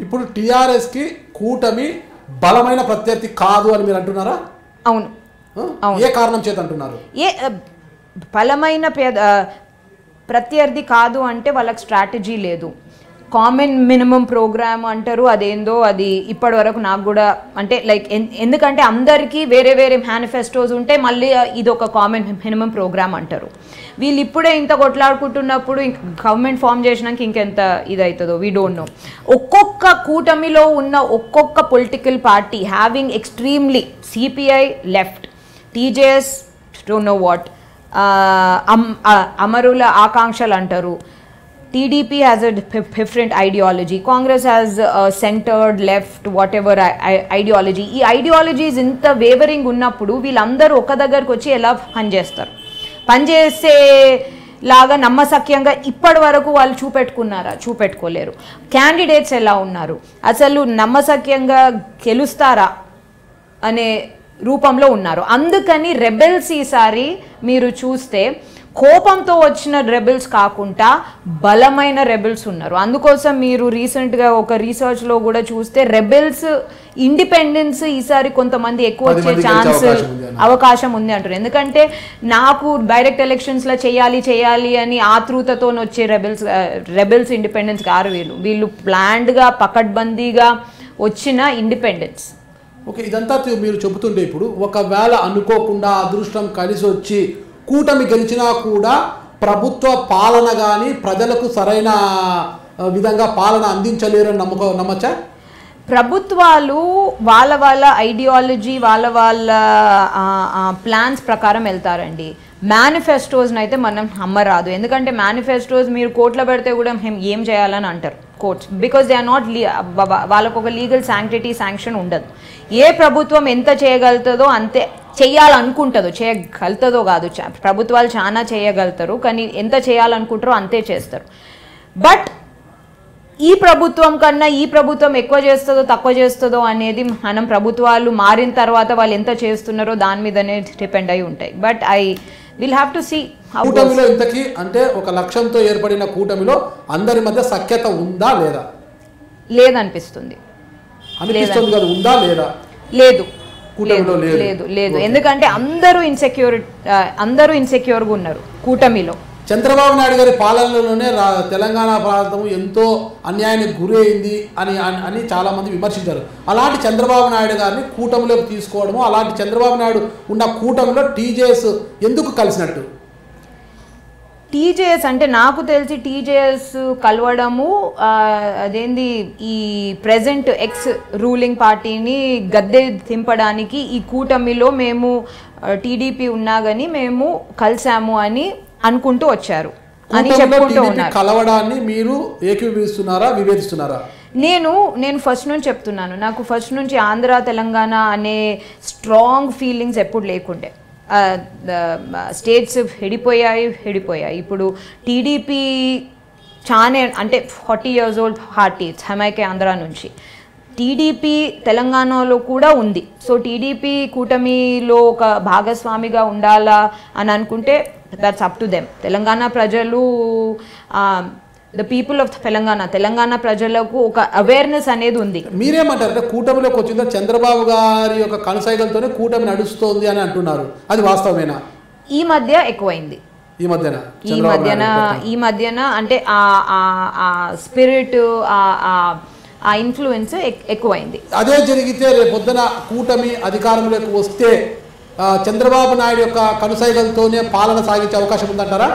ఇప్పుడు టిఆర్ఎస్ కి కూటమి బలమైన ప్రత్యర్థి కాదు అని మీరు అంటున్నారా అవును ఆ? ఏ కారణం చేత అంటున్నారు ఏ ఆ, బలమైన పే- ఆ, ప్రత్యర్థి కాదు అంటే వాళ్ళకి స్ట్రాటజీ లేదు కామన్ మినిమం ప్రోగ్రామ్ అంటారు అదేందో అది ఇప్పటి వరకు నాకు కూడా అంటే లైక్ ఎందుకంటే అందరికీ వేరే వేరే మేనిఫెస్టోస్ ఉంటే మళ్ళీ ఇది ఒక కామన్ మినిమం ప్రోగ్రామ్ అంటారు వీళ్ళు ఇప్పుడే ఇంత కొట్లాడుకుంటున్నప్పుడు ఇంక గవర్నమెంట్ ఫామ్ చేసినాక ఇంకెంత ఇది అవుతుందో వీ డోంట్ నో ఒక్కొక్క కూటమిలో ఉన్న ఒక్కొక్క political party having extremely CPI left TJS don't know what అమరుల ఆకాంక్షలు అంటారు TDP has a different ideology Congress has centered left whatever ideology ఈ ఐడియాలజీస్ ఇంత వేవరింగ్ ఉన్నప్పుడు వీళ్ళందరూ ఒక దగ్గరకు వచ్చి ఎలా పనిచేస్తారు పనిచేసే లాగా నమ్మసక్యంగా ఇప్పటి వరకు వాళ్ళు చూపెట్టుకున్నారా చూపెట్టుకోలేరు క్యాండిడేట్స్ ఎలా ఉన్నారు అసలు నమ్మసక్యంగా గెలుస్తారా అనే రూపంలో ఉన్నారు అందుకని రెబెల్స్ ఈసారి మీరు చూస్తే కోపంతో వచ్చిన రెబెల్స్ కాకుండా బలమైన రెబెల్స్ ఉన్నారు అందుకోసం మీరు రీసెంట్గా ఒక రీసెర్చ్లో కూడా చూస్తే రెబెల్స్ ఇండిపెండెన్స్ ఈసారి కొంతమంది ఎక్కువ పది వచ్చే మంది గెలిచే ఛాన్స్ అవకాశం ఉంది అన్న. అవకాశం ఉంది అంటారు ఎందుకంటే నాకు డైరెక్ట్ ఎలక్షన్స్లో చేయాలి చేయాలి అని ఆతృతతో వచ్చే రెబెల్స్ రెబెల్స్ ఇండిపెండెన్స్ గారు వీళ్ళు వీళ్ళు ప్లాన్డ్గా పకడ్బందీగా వచ్చిన ఇండిపెండెన్స్ ఓకే ఇదంతా తీ- మీరు చెబుతుండే ఇప్పుడు ఒకవేళ అనుకోకుండా అదృష్టం కలిసి వచ్చి కూటమి గెలిచినా కూడా ప్రభుత్వ పాలన కానీ ప్రజలకు సరైన ఆ, విధంగా పాలన అందించలేరని నమ్మక నమ్మచ్చా ప్రభుత్వాలు వాళ్ళ వాళ్ళ ఐడియాలజీ వాళ్ళ వాళ్ళ ప్లాన్స్ ప్రకారం వెళ్తారండి మేనిఫెస్టోస్ని అయితే మనం నమ్మరాదు ఎందుకంటే మేనిఫెస్టోస్ మీరు కోర్టులో పెడితే కూడా మేము ఏం చేయాలని అంటారు courts because they are not వాళ్ళకు ఒక లీగల్ శాంక్టిటీ శాంక్షన్ ఉండదు ఏ ప్రభుత్వం ఎంత చేయగలుగుతుందో అంతే చేయాలనుకుంటుందో చేయగలుగుతుందో కాదు చా- ప్రభుత్వాలు చాలా చేయగలుగుతారు కానీ ఎంత చేయాలనుకుంటారో అంతే చేస్తారు బట్ ఈ ప్రభుత్వం కన్నా ఈ ప్రభుత్వం ఎక్కువ చేస్తుందో తక్కువ చేస్తుందో అనేది మనం ప్రభుత్వాలు మారిన తర్వాత వాళ్ళు ఎంత చేస్తున్నారో దాని మీదనే డిపెండ్ అయి ఉంటాయి but I will have to see how కూటమిలో ఇంతకీ అంటే ఒక లక్ష్యంతో ఏర్పడిన కూటమిలో అందరి మధ్య సఖ్యత ఉందా లేదా లేదనిపిస్తుంది అనిపిస్తుంది కదా ఉందా లేదా లేదు కూటమిలో లేదు లేదు. లేదు లేదు ఎందుకంటే అందరూ ఇన్సెక్యూర్ అందరూ ఇన్సెక్యూర్గా ఉన్నారు కూటమిలో చంద్రబాబు నాయుడు గారి పాలనలోనే రా- తెలంగాణ ప్రాంతం ఎంతో అన్యాయానికి గురి అయింది అని అని- అని చాలా మంది విమర్శించారు అలాంటి చంద్రబాబు నాయుడు గారిని కూటమిలోకి తీసుకోవడము అలాంటి చంద్రబాబు నాయుడు ఉన్న కూటమిలో టీజేఎస్ ఎందుకు కలిసినట్టు టీజేఎస్ అంటే నాకు తెలిసి టీజేఎస్ కలవడము ఆ, అదేంది ఈ ప్రెసెంట్ ఎక్స్ రూలింగ్ పార్టీని గద్దె దింపడానికి ఈ కూటమిలో మేము టీడీపీ ఉన్నా కానీ మేము కలిసాము అని అనుకుంటూ వచ్చారు అని కూటమిలో చెప్పుకుంటూ టీడీపీ ఉన్నారు కలవడాన్ని మీరు ఏకీభవిస్తున్నారా విభేదిస్తున్నారా నేను నేను ఫస్ట్ నుంచి చెప్తున్నాను నాకు ఫస్ట్ నుంచి ఆంధ్ర తెలంగాణ అనే స్ట్రాంగ్ ఫీలింగ్స్ ఎప్పుడు లేకుండే స్టేట్స్ విడిపోయాయి విడిపోయాయి ఇప్పుడు టీడీపీ చానే అంటే ఫార్టీ ఇయర్స్ ఓల్డ్ పార్టీ సమైక్య ఆంధ్ర నుంచి టీడీపీ తెలంగాణలో కూడా ఉంది సో టీడీపీ కూటమిలో ఒక భాగస్వామిగా ఉండాలా అని అనుకుంటే that's up to them Telangana ప్రజలు the people of Telangana Telangana ప్రజలకు ఒక అవేర్నెస్ అనేది ఉంది మీరేమంటారు అంటే కూటమిలోకి వచ్చిందో చంద్రబాబు గారి యొక్క కనసాయిగలతోనే కూటమి నడుస్తోంది అని అంటున్నారు అది వాస్తవమేనా ఈ మధ్య ఎక్కువైంది ఈ మధ్యన ఈ చంద్రబాబు మధ్యన నాయుడు ఈ మధ్యన అంటే ఆ ఆ- ఆ స్పిరిట్ ఆ ఇన్ఫ్లుయెన్స్ ఎక్కువైంది అదే జరిగితే రేపొద్దున కూటమి అధికారంలోకి వస్తే ఆ, చంద్రబాబు నాయుడు యొక్క కనుసైగలతోనే పాలన సాగించే అవకాశం ఉందంటారా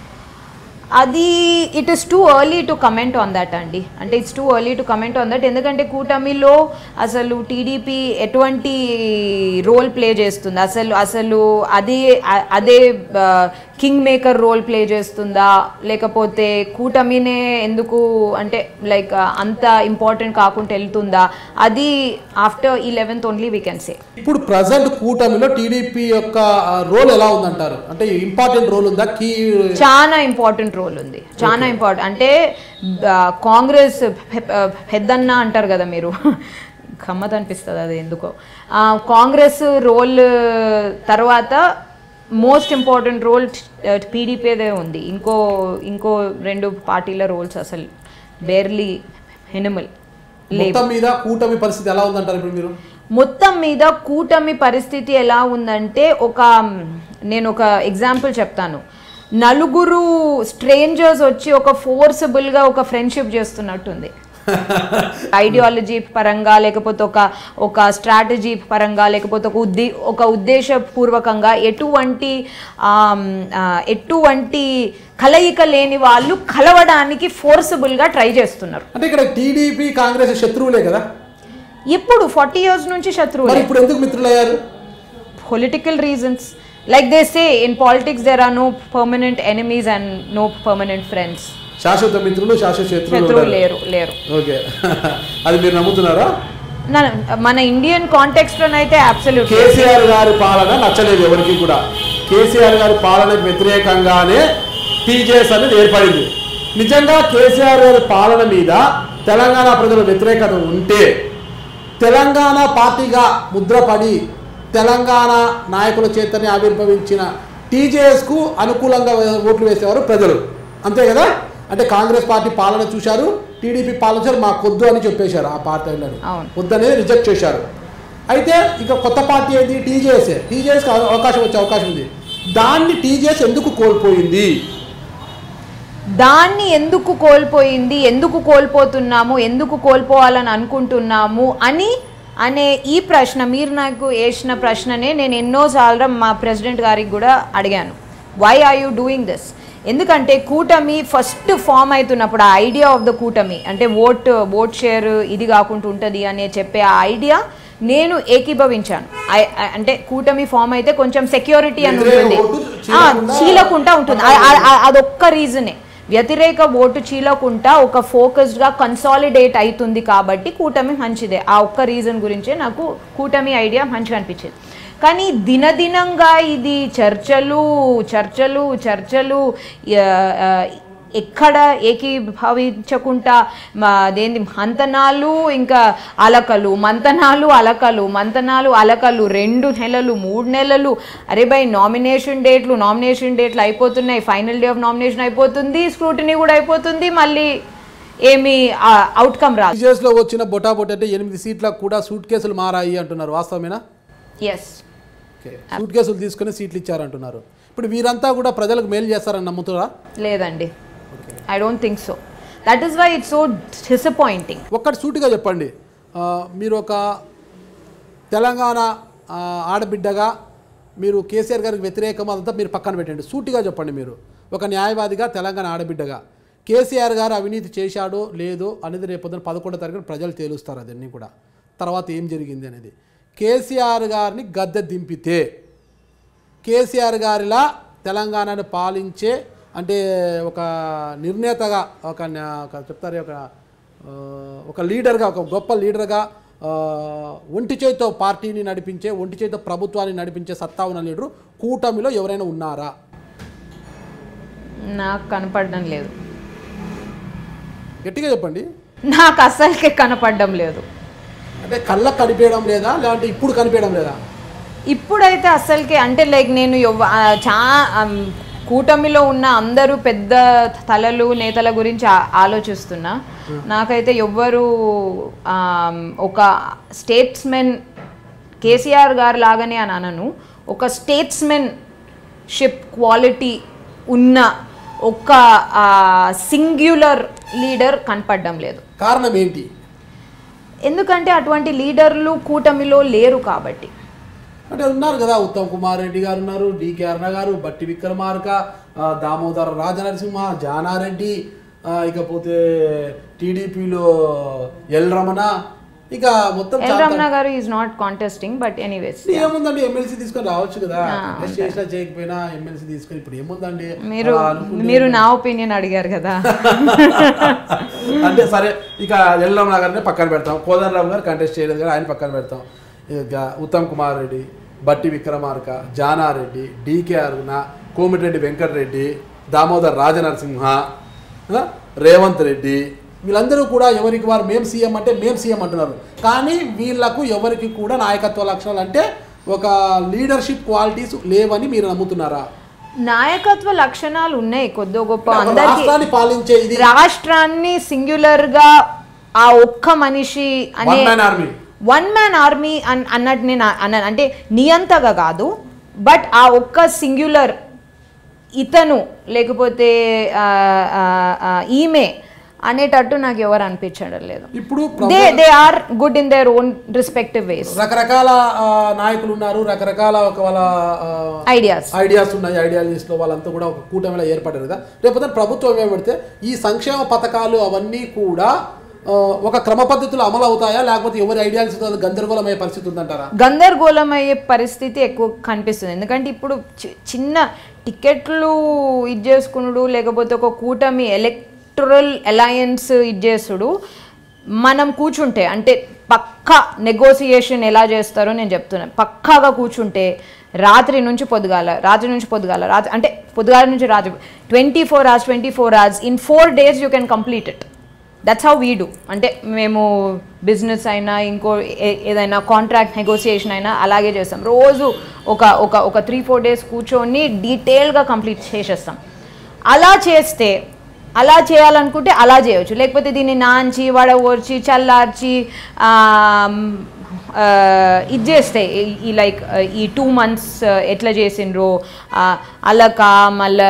అది it is too early to comment on that అండి అంటే it's too early to comment on that ఎందుకంటే కూటమిలో అసలు టీడీపీ ఎటువంటి రోల్ ప్లే చేస్తుంది అసలు అసలు అదే అ- అదే కింగ్ మేకర్ రోల్ ప్లే చేస్తుందా లేకపోతే కూటమినే ఎందుకు అంటే లైక్ అంత ఇంపార్టెంట్ కాకుండా వెళ్తుందా అది after eleventh only we can say ఇప్పుడు ప్రజెంట్ కూటమిలో టీడీపీ యొక్క ఆ, రోల్ ఎలా ఉందంటారు అంటే ఇంపార్టెంట్ రోల్ ఉందా కీ చాలా ఇంపార్టెంట్ రోల్ ఉంది చాలా ఇంపార్టెంట్ అంటే ఆ, కాంగ్రెస్ పె- పెద్దన్న అంటారు కదా మీరు గమ్మత్ అనిపిస్తుంది అది ఎందుకో ఆ, కాంగ్రెస్ రోల్ తర్వాత మోస్ట్ ఇంపార్టెంట్ రోల్ పీడీపీదే ఉంది ఇంకో ఇంకో రెండు పార్టీల రోల్స్ అసలు బేర్లీ మినిమల్ మొత్తం మీద కూటమి పరిస్థితి ఎలా ఉందంటారు ఇప్పుడు మీరు మొత్తం మీద కూటమి పరిస్థితి ఎలా ఉందంటే ఒక నేను ఒక ఎగ్జాంపుల్ చెప్తాను నలుగురు స్ట్రేంజర్స్ వచ్చి ఒక ఫోర్సబుల్గా ఒక ఫ్రెండ్షిప్ చేస్తున్నట్టుంది ఐడియాలజీ పరంగా లేకపోతే ఒక ఒక స్ట్రాటజీ పరంగా లేకపోతే ఒక ఉద్దే ఒక ఉద్దేశపూర్వకంగా ఎటువంటి ఆమ్, ఆ, ఎటువంటి కలయిక లేని వాళ్ళు కలవడానికి ఫోర్సబుల్గా ట్రై చేస్తున్నారు అంటే ఇక్కడ టీడీపీ కాంగ్రెస్ శత్రువులే కదా ఇప్పుడు ఫార్టీ ఇయర్స్ నుంచి శత్రువులే మరి ఇప్పుడు ఎందుకు మిత్రులయ్యారు political reasons. Like they say in politics, there are no permanent enemies and no permanent friends. శాశ్వత మిత్రులు శాశ్వత శత్రువులు శత్రువు ఉంటారు. లేరు లేరు ఓకే అది మీరు నమ్ముతున్నారా నా- మన ఇండియన్ కాంటెక్స్ట్ లోనైతే అబ్సల్యూట్ కేసీఆర్ గారి పాలన నచ్చలేదు ఎవరికి కూడా కేసీఆర్ గారి పాలనకు వ్యతిరేకంగానే టీజేఎస్ అనేది ఏర్పడింది నిజంగా కేసీఆర్ గారి పాలన మీద తెలంగాణ ప్రజల వ్యతిరేకత ఉంటే తెలంగాణ పార్టీగా ముద్రపడి తెలంగాణ నాయకుల చేతనే ఆవిర్భవించిన టీజేఎస్కు అనుకూలంగా ఓట్లు వేసేవారు ప్రజలు అంతే కదా అంటే కాంగ్రెస్ పార్టీ పాలన చూశారు టీడీపీ పాలన చూశారు మా కొద్దు అని చెప్పేశారు ఆ పార్టీలను అవును. వద్దనేది రిజెక్ట్ చేశారు అయితే ఇక కొత్త పార్టీ ఏంటి టీజేఎస్ టీజేఎస్కి అవకాశం వచ్చే అవకాశం ఉంది దాన్ని టీజేఎస్ ఎందుకు కోల్పోయింది దాన్ని ఎందుకు కోల్పోయింది ఎందుకు కోల్పోతున్నాము ఎందుకు కోల్పోవాలని అనుకుంటున్నాము అని అనే ఈ ప్రశ్న మీరు నాకు వేసిన ప్రశ్ననే నేను ఎన్నోసార్లు మా ప్రెసిడెంట్ గారికి కూడా అడిగాను why are you doing this ఎందుకంటే కూటమి ఫస్ట్ ఫామ్ అవుతున్నప్పుడు ఆ ఐడియా ఆఫ్ ద కూటమి అంటే ఓట్ ఓట్ షేర్ ఇది కాకుండా ఉంటుంది అనే చెప్పే ఆ ఐడియా నేను ఏకీభవించాను I- I- అంటే కూటమి ఫామ్ అయితే కొంచెం సెక్యూరిటీ అని వ్యతిరేక ఉంటుంది ఓటు ఆ, చీలకుండా- చీలకుండా ఉంటుంది ఆ- ఆ- ఆ- అదొక్క రీజనే వ్యతిరేక ఓటు చీలకుండా ఒక ఫోకస్డ్గా కన్సాలిడేట్ అవుతుంది కాబట్టి కూటమి మంచిదే ఆ ఒక్క రీజన్ గురించే నాకు కూటమి ఐడియా మంచిగా అనిపించింది కానీ దినదినంగా ఇది చర్చలు చర్చలు చర్చలు ఆ, ఆ, ఎక్కడ ఏకీభవించకుండా మా అదేంది మంతనాలు ఇంకా అలకలు మంతనాలు అలకలు మంతనాలు అలకలు రెండు నెలలు మూడు నెలలు అరే బై నామినేషన్ డేట్లు నామినేషన్ డేట్లు అయిపోతున్నాయి ఫైనల్ డే ఆఫ్ నామినేషన్ అయిపోతుంది స్క్రూటినీ కూడా అయిపోతుంది మళ్ళీ ఏమి అవుట్కమ్ రాదు టీజేఎస్లో వచ్చిన బొటా బొట అంటే ఎనిమిది సీట్లకు కూడా సూట్ కేసులు మారాయి అంటున్నారు వాస్తవమేనా ఎస్ ఓకే సూట్ కేసులు తీసుకుని సీట్లు ఇచ్చారంటున్నారు ఇప్పుడు వీరంతా కూడా ప్రజలకు మేలు చేస్తారని నమ్ముతారా లేదండి I don't think so that is why it's so disappointing ఒక్కటి సూటిగా చెప్పండి ఆ, మీరు ఒక తెలంగాణ ఆ, ఆడబిడ్డగా మీరు కేసీఆర్ గారికి వ్యతిరేకం అదంతా మీరు పక్కన పెట్టండి సూటిగా చెప్పండి మీరు ఒక న్యాయవాదిగా తెలంగాణ ఆడబిడ్డగా కేసీఆర్ గారు అవినీతి చేశాడో లేదో అనేది రేపు పొద్దున పదకొండో తారీఖున ప్రజలు తేలుస్తారు అదన్నీ కూడా తర్వాత ఏం జరిగింది అనేది కేసీఆర్ గారిని గద్దె దింపితే కేసీఆర్ గారిలా తెలంగాణను పాలించే అంటే ఒక నిర్ణేతగా ఒక న్యా- ఒక చెప్తారు ఒక ఆ, ఒక లీడర్గా ఒక గొప్ప లీడర్గా ఆ, ఒంటి చేతితో పార్టీని నడిపించే ఒంటి చేతితో ప్రభుత్వాన్ని నడిపించే సత్తా ఉన్న లీడరు కూటమిలో ఎవరైనా ఉన్నారా నాకు కనపడడం లేదు గట్టిగా చెప్పండి నాకు అస్సలకే కనపడడం లేదు అంటే కళ్ళకు కనిపించడం లేదా లేదంటే ఇప్పుడు కనిపించడం లేదా ఇప్పుడైతే అస్సలకి అంటే లైక్ నేను ఎవ- ఆ, చా ఆమ్, కూటమిలో ఉన్న అందరూ పెద్ద తలలు నేతల గురించి ఆ- ఆలోచిస్తున్నా నాకైతే ఎవ్వరు ఆమ్, ఒక స్టేట్స్మెన్ కేసీఆర్ గారు లాగానే అని అనను ఒక స్టేట్స్మెన్ షిప్ క్వాలిటీ ఉన్న ఒక సింగ్యులర్ లీడర్ కనపడడం లేదు కారణం ఏంటి ఎందుకంటే అటువంటి లీడర్లు కూటమిలో లేరు కాబట్టి అంటే ఉన్నారు కదా ఉత్తమ్ కుమార్ రెడ్డి గారు ఉన్నారు డికే అరుణ గారు బట్టి విక్రమార్క ఆ, దామోదర రాజనరసింహ జానారెడ్డి ఆ, ఇకపోతే టీడీపీలో ఎల్ రమణ ఇక మొత్తం ఎల్ చాలా- రమణ గారు is not contesting but anyways ఏముందండి ఎమ్మెల్సీ తీసుకొని రావచ్చు కదా Contest చేసినా చేయకపోయినా ఎమ్మెల్సీ తీసుకొని ఇప్పుడు ఏముందండి మీరు అలా అనుకుంటే- మీరు నా ఒపీనియన్ అడిగారు కదా అంటే సరే ఇక ఎల్ రమణ గారిని పక్కన పెడతాం కోదండరామ్ గారు కంటెస్ట్ చేయలేదు కదా ఆయన పక్కన పెడతాం ఇక ఉత్తమ్ కుమార్ రెడ్డి బట్టి విక్రమార్క జానారెడ్డి డీకే అరుణ కోమిటిరెడ్డి వెంకటరెడ్డి దామోదర్ రాజనరసింహ ఆ, రేవంత్ రెడ్డి వీళ్ళందరూ కూడా ఎవరికి వారు మేం సీఎం అంటే మేం సీఎం అంటున్నారు కానీ వీళ్ళకు ఎవరికి కూడా నాయకత్వ లక్షణాలు అంటే ఒక లీడర్షిప్ క్వాలిటీస్ లేవని మీరు నమ్ముతున్నారా నాయకత్వ లక్షణాలు ఉన్నాయి కొద్దో గొప్ప అందరికి రాష్ట్రాన్ని పాలించే ఇది రాష్ట్రాన్ని సింగులర్ గా ఆ ఒక్క మనిషి అనే one man army one man army అన్ అన్నట్టు నేను అన్నాను అంటే నియంతగా కాదు బట్ ఆ ఒక్క సింగ్యులర్ ఇతను లేకపోతే ఆ, ఆ, ఆ, ఈమె అనేటట్టు నాకు ఎవరు అనిపించడం లేదు ఇప్పుడు they they are good in their own respective ways రకరకాల ఆ, నాయకులు ఉన్నారు రకరకాల ఒక వాళ్ళ ఐడియాస్ ఐడియాస్ ఉన్నాయి ఐడియాలజీస్లో వాళ్ళంతా కూడా ఒక కూటమిలో ఏర్పడారు కదా రేపు ప్రభుత్వం ఏమంటే ఈ సంక్షేమ పథకాలు అవన్నీ కూడా ఆ, ఒక క్రమ పద్ధతిలో అమలు అవుతాయా లేకపోతే ఎవరి ఐడియాలజీతో గందరగోళమయ్యే పరిస్థితి ఉందంటారా గందరగోళం అయ్యే పరిస్థితి ఎక్కువ కనిపిస్తుంది ఎందుకంటే ఇప్పుడు చి- చిన్న టికెట్లు ఇది చేసుకునుడు లేకపోతే ఒక కూటమి ఎలక్టరల్ అలయన్స్ ఇది చేసుడు మనం కూర్చుంటే అంటే పక్కా నెగోసియేషన్ ఎలా చేస్తారో నేను చెప్తున్నాను పక్కాగా కూర్చుంటే రాత్రి నుంచి పొద్దుగాల రాత్రి నుంచి పొద్దుగాల రాత్రి అంటే పొద్దుగాల నుంచి రాత్రి twenty four hours twenty four hours in four days you can complete it that's how we do అంటే మేము బిజినెస్ అయినా ఇంకో ఏ- ఏదైనా కాంట్రాక్ట్ నెగోసియేషన్ అయినా అలాగే చేస్తాం రోజు ఒక ఒక ఒక త్రీ ఫోర్ డేస్ కూర్చొని డీటెయిల్గా కంప్లీట్ చేసేస్తాం అలా చేస్తే అలా చేయాలనుకుంటే అలా చేయొచ్చు లేకపోతే దీన్ని నాంచి వడవోర్చి చల్లార్చి ఆమ్, ఆ, ఇది చేస్తే ఈ- ఈ లైక్ ఈ టూ మంత్స్ ఎట్లా చేసిండ్రో ఆ, అలక మళ్ళా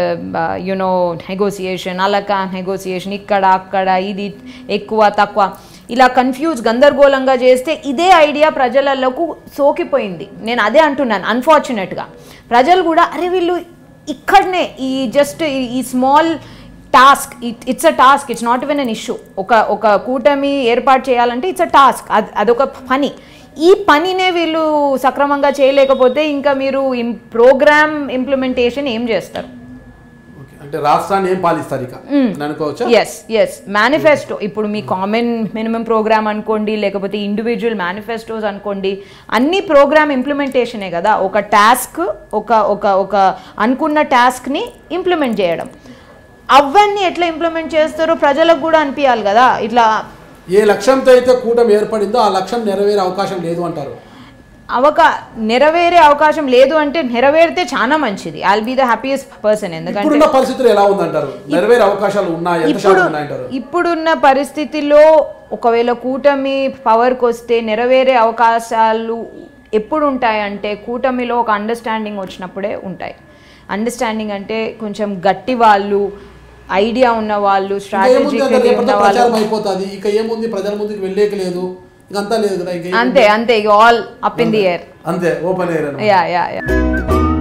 యునో నెగోసియేషన్ అలక నెగోసియేషన్ ఇక్కడ అక్కడ ఇది ఎక్కువ తక్కువ ఇలా కన్ఫ్యూజ్ గందరగోళంగా చేస్తే ఇదే ఐడియా ప్రజలకు సోకిపోయింది నేను అదే అంటున్నాను అన్ఫార్చునేట్గా ప్రజలు కూడా అరే వీళ్ళు ఇక్కడనే ఈ జస్ట్ ఈ small task it's a task it's not even an issue ఒక ఒక కూటమి ఏర్పాటు చేయాలంటే ఇట్స్ అ టాస్క్ అది అదొక పని ఈ పనినే వీళ్ళు సక్రమంగా చేయలేకపోతే ఇంకా మీరు ప్రోగ్రామ్ ఇంప్లిమెంటేషన్ ఏం చేస్తారు ఓకే. అంటే రాష్ట్రాన్ని ఏం పాలిస్తారు ఇక అని అనుకోవచ్చా ఎస్ ఎస్ మేనిఫెస్టో ఇప్పుడు మీ కామన్ మినిమం ప్రోగ్రామ్ అనుకోండి లేకపోతే ఇండివిజువల్ మేనిఫెస్టోస్ అనుకోండి అన్ని ప్రోగ్రామ్ ఇంప్లిమెంటేషనే కదా ఒక టాస్క్ ఒక ఒక ఒక అనుకున్న టాస్క్ని ఇంప్లిమెంట్ చేయడం అవన్నీ ఎట్లా ఇంప్లిమెంట్ చేస్తారో ప్రజలకు కూడా అనిపించాలి కదా ఇట్లా ఏ లక్ష్యంతో అయితే కూటమి ఏర్పడిందో ఆ లక్ష్యం నెరవేరే అవకాశం లేదు అంటారు అవకా నెరవేరే అవకాశం లేదు అంటే నెరవేరితే చాలా మంచిది I'll be the happiest person ఎందుకంటే ఇప్పుడున్న పరిస్థితులు ఎలా ఉందంటారు నెరవేరే అవకాశాలు ఉన్నాయి ఎంత ఇప్పుడు శాతం ఉన్నాయంటారు ఇప్పుడున్న పరిస్థితిలో ఒకవేళ కూటమి పవర్కి వస్తే నెరవేరే అవకాశాలు ఎప్పుడు ఉంటాయంటే కూటమిలో ఒక అండర్స్టాండింగ్ వచ్చినప్పుడే ఉంటాయి అండర్స్టాండింగ్ అంటే కొంచెం గట్టి వాళ్ళు ఐడియా ఉన్న వాళ్ళు ఇంకా ఏముంది అంటే స్ట్రాటజిక్ ఉన్న రేపటితో వాళ్ళు ప్రచారం అయిపోతుంది ఇక ఏముంది ప్రజల ముందుకు వెళ్ళేక లేదు ఇక అంతా లేదు కదా ఇంకా ఏముంది? అంతే అంతే all up in the year అంతే open air yeah yeah yeah